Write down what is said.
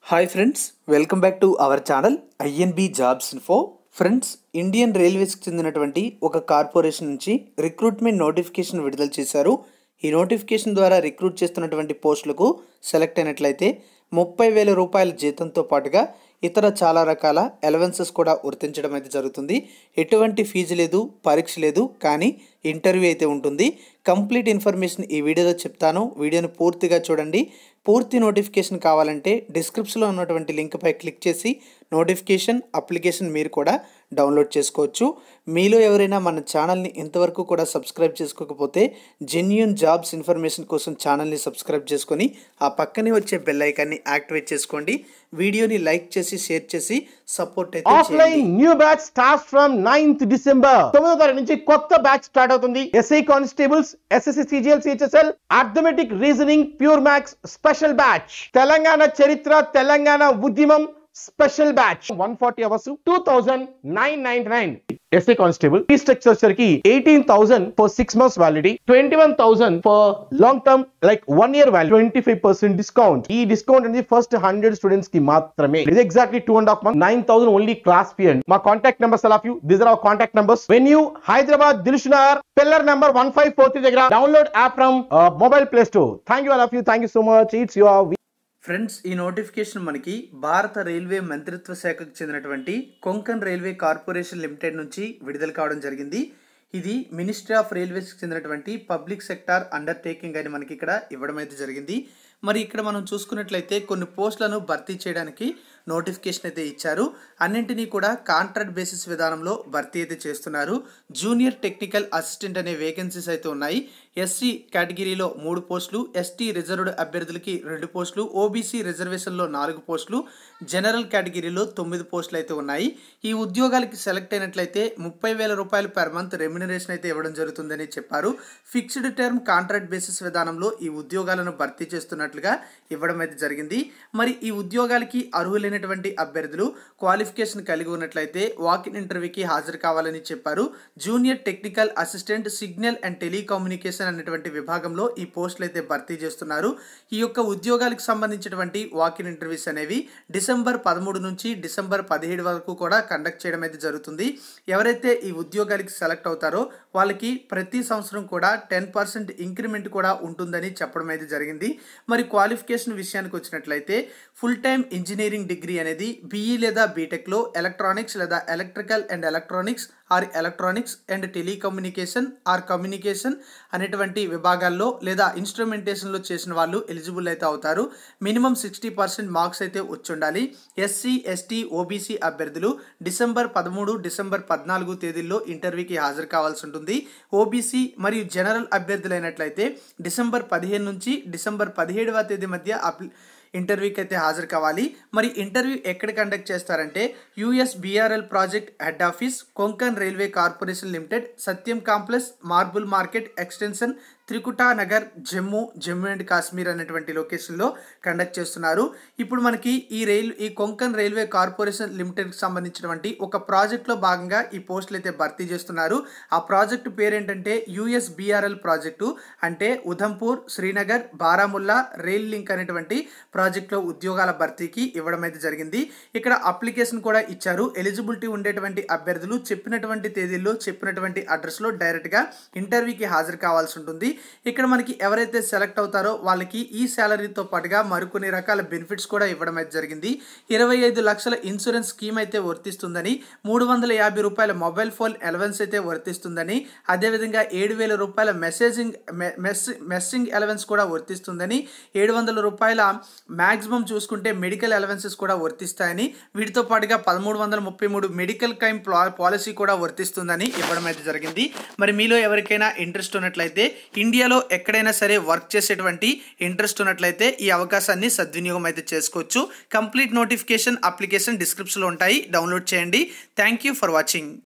Hi friends welcome back to our channel INB jobs info friends Indian రైల్వేస్కి చెందినటువంటి ఒక corporation నుంచి recruitment notification విడుదల చేశారు ఈ నోటిఫికేషన్ ద్వారా రిక్రూట్ చేస్తున్నటువంటి పోస్టులకు సెలెక్ట్ అయినట్లయితే ముప్పై వేల రూపాయల జీతంతో పాటుగా ఇతర చాలా రకాల అలవెన్సెస్ కూడా వర్తించడం అయితే జరుగుతుంది ఎటువంటి ఫీజు లేదు పరీక్ష లేదు కానీ ఇంటర్వ్యూ అయితే ఉంటుంది కంప్లీట్ ఇన్ఫర్మేషన్ ఈ వీడియోలో చెప్తాను వీడియోని పూర్తిగా చూడండి పూర్తి నోటిఫికేషన్ కావాలంటే డిస్క్రిప్షన్లో ఉన్నటువంటి లింక్పై క్లిక్ చేసి నోటిఫికేషన్ అప్లికేషన్ మీరు కూడా డౌన్లోడ్ చేసుకోవచ్చు మీలో ఎవరైనా మన ఛానల్ని ఇంతవరకు కూడా సబ్స్క్రైబ్ చేసుకోకపోతే జెన్యున్ జాబ్స్ ఇన్ఫర్మేషన్ కోసం ఛానల్ని సబ్స్క్రైబ్ చేసుకొని ఆ పక్కనే వచ్చే బెల్ ఐకాన్ని యాక్టివేట్ చేసుకోండి వీడియోని లైక్ చేసి షేర్ చేసి సపోర్ట్ అయితే చేయండి. Offline new batch start from ninth December తొమ్మిదో తారీఖు నుంచి కొత్త బ్యాచ్ స్టార్ట్ అవుతుంది SI constables SSC CGL CHSL arithmetic reasoning pure maths special batch Telangana చరిత్ర తెలంగాణ ఉద్యమం special batch one forty hours two thousand nine nine nine SI constable ఈ structure వచ్చరికి eighteen thousand for six months validity twenty one thousand for long term like one year valid twenty five percent discount ఈ discount అనేది first hundred students కి మాత్రమే ఇది exactly two and half month nine thousand only class fee and మా contact numbers of you this are our contact numbers when you Hyderabad Dilsukhnagar pillar number one five four three దగ్గర download app from mobile play store thank you all of you thank you so much it's your friends ఈ notification మనకి Bharat railway మంత్రిత్వ శాఖకు చెందినటువంటి Konkan railway corporation limited నుంచి విడుదల కావడం జరిగింది ఇది మినిస్ట్రీ ఆఫ్ రైల్వేస్కి చెందినటువంటి పబ్లిక్ సెక్టార్ అండర్టేకింగ్ అని మనకి ఇక్కడ ఇవ్వడం అయితే జరిగింది మరి ఇక్కడ మనం చూసుకున్నట్లయితే కొన్ని పోస్టులను భర్తీ చేయడానికి నోటిఫికేషన్ అయితే ఇచ్చారు అన్నింటినీ కూడా కాంట్రాక్ట్ బేసిస్ విధానంలో భర్తీ అయితే చేస్తున్నారు జూనియర్ టెక్నికల్ అసిస్టెంట్ అనే వేకెన్సీస్ అయితే ఉన్నాయి ఎస్సీ కేటగిరీలో మూడు పోస్టులు ఎస్టీ రిజర్వ్డ్ అభ్యర్థులకి రెండు పోస్టులు ఓబీసీ రిజర్వేషన్లో నాలుగు పోస్టులు జనరల్ కేటగిరీలో తొమ్మిది పోస్టులు అయితే ఉన్నాయి ఈ ఉద్యోగాలకి సెలెక్ట్ అయినట్లయితే ముప్పై వేల రూపాయలు పర్ మంత్ రెమ్యునరేషన్ అయితే ఇవ్వడం జరుగుతుందని చెప్పారు ఫిక్స్డ్ టర్మ్ కాంట్రాక్ట్ బేసిస్ విధానంలో ఈ ఉద్యోగాలను భర్తీ చేస్తున్నట్లుగా ఇవ్వడం అయితే జరిగింది మరి ఈ ఉద్యోగాలకి అర్హులైనటువంటి అభ్యర్థులు క్వాలిఫికేషన్ కలిగి ఉన్నట్లయితే వాకిన్ ఇంటర్వ్యూకి హాజరు కావాలని చెప్పారు junior technical assistant signal and telecommunication అనేటువంటి విభాగంలో ఈ పోస్టులు అయితే భర్తీ చేస్తున్నారు ఈ యొక్క ఉద్యోగాలకు సంబంధించినటువంటి వాకిన్ ఇంటర్వ్యూస్ అనేవి డిసెంబర్ పదమూడు నుంచి డిసెంబర్ పదిహేడు వరకు కూడా కండక్ట్ చేయడం అయితే జరుగుతుంది ఎవరైతే ఈ ఉద్యోగాలకి సెలెక్ట్ అవుతారో వాళ్ళకి ప్రతి సంవత్సరం కూడా టెన్ పర్సెంట్ ఇంక్రిమెంట్ కూడా ఉంటుందని చెప్పడం అయితే జరిగింది మరి క్వాలిఫికేషన్ విషయానికి వచ్చినట్లయితే ఫుల్ టైమ్ ఇంజనీరింగ్ డిగ్రీ అనేది బీఈ లేదా బీటెక్లో ఎలక్ట్రానిక్స్ లేదా electrical and electronics or electronics and telecommunication or communication అనేటువంటి విభాగాల్లో లేదా ఇన్స్ట్రుమెంటేషన్లో చేసిన వాళ్ళు ఎలిజిబుల్ అయితే అవుతారు మినిమం సిక్స్టీ పర్సెంట్ మార్క్స్ అయితే వచ్చి ఉండాలి ఎస్సీ ఎస్టీ ఓబీసీ అభ్యర్థులు డిసెంబర్ పదమూడు డిసెంబర్ పద్నాలుగు తేదీల్లో ఇంటర్వ్యూకి హాజరు కావాల్సి ఉంటుంది ఓబీసీ మరియు జనరల్ అభ్యర్థులైనట్లయితే డిసెంబర్ పదిహేను నుంచి డిసెంబర్ పదిహేడవ తేదీ మధ్య అప్లి ఇంటర్వ్యూకి అయితే హాజరు కావాలి మరి ఇంటర్వ్యూ ఎక్కడ కండక్ట్ చేస్తారంటే US BRL project head office Konkan railway corporation limited Satyam complex marble market extension Trikuta Nagar Jammu Jammu and Kashmir అనేటువంటి లొకేషన్లో కండక్ట్ చేస్తున్నారు ఇప్పుడు మనకి ఈ రైల్ ఈ కొంకన్ రైల్వే కార్పొరేషన్ లిమిటెడ్కి సంబంధించినటువంటి ఒక ప్రాజెక్ట్లో భాగంగా ఈ పోస్టులు అయితే భర్తీ చేస్తున్నారు ఆ ప్రాజెక్టు పేరేంటంటే యుఎస్ బిఆర్ఎల్ ప్రాజెక్టు అంటే ఉధంపూర్ శ్రీనగర్ బారాముల్లా రైల్ లింక్ అనేటువంటి ప్రాజెక్టులో ఉద్యోగాల భర్తీకి ఇవ్వడం అయితే జరిగింది ఇక్కడ అప్లికేషన్ కూడా ఇచ్చారు ఎలిజిబిలిటీ ఉండేటువంటి అభ్యర్థులు చెప్పినటువంటి తేదీల్లో చెప్పినటువంటి అడ్రస్లో డైరెక్ట్గా ఇంటర్వ్యూకి హాజరు కావాల్సి ఉంటుంది ఇక్కడ మనకి ఎవరైతే సెలెక్ట్ అవుతారో వాళ్ళకి ఈ శాలరీతో పాటుగా మరికొన్ని రకాల బెనిఫిట్స్ కూడా ఇవ్వడం అయితే జరిగింది ఇరవై ఐదు లక్షల ఇన్సూరెన్స్ స్కీమ్ అయితే వర్తిస్తుందని మూడు వందల యాభై రూపాయల మొబైల్ ఫోన్ ఎలవెన్స్ అయితే వర్తిస్తుందని అదేవిధంగా ఏడు వేల రూపాయల మెసేజింగ్ మెస్ మెస్సింగ్ ఎలవెన్స్ కూడా వర్తిస్తుందని ఏడు వందల రూపాయల మ్యాక్సిమం చూసుకుంటే మెడికల్ అలవెన్సెస్ కూడా వర్తిస్తాయని వీటితో పాటుగా పదమూడు వందల ముప్పై మూడు మెడికల్ క్లైమ్ పాలసీ కూడా వర్తిస్తుందని ఇవ్వడం అయితే జరిగింది మరి మీలో ఎవరికైనా ఇంట్రెస్ట్ ఉన్నట్లయితే ఇండియాలో ఎక్కడైనా సరే వర్క్ చేసేటువంటి ఇంట్రెస్ట్ ఉన్నట్లయితే ఈ అవకాశాన్ని సద్వినియోగం అయితే చేసుకోవచ్చు కంప్లీట్ నోటిఫికేషన్ అప్లికేషన్ డిస్క్రిప్షన్లో ఉంటాయి డౌన్లోడ్ చేయండి థ్యాంక్ యూ ఫర్ వాచింగ్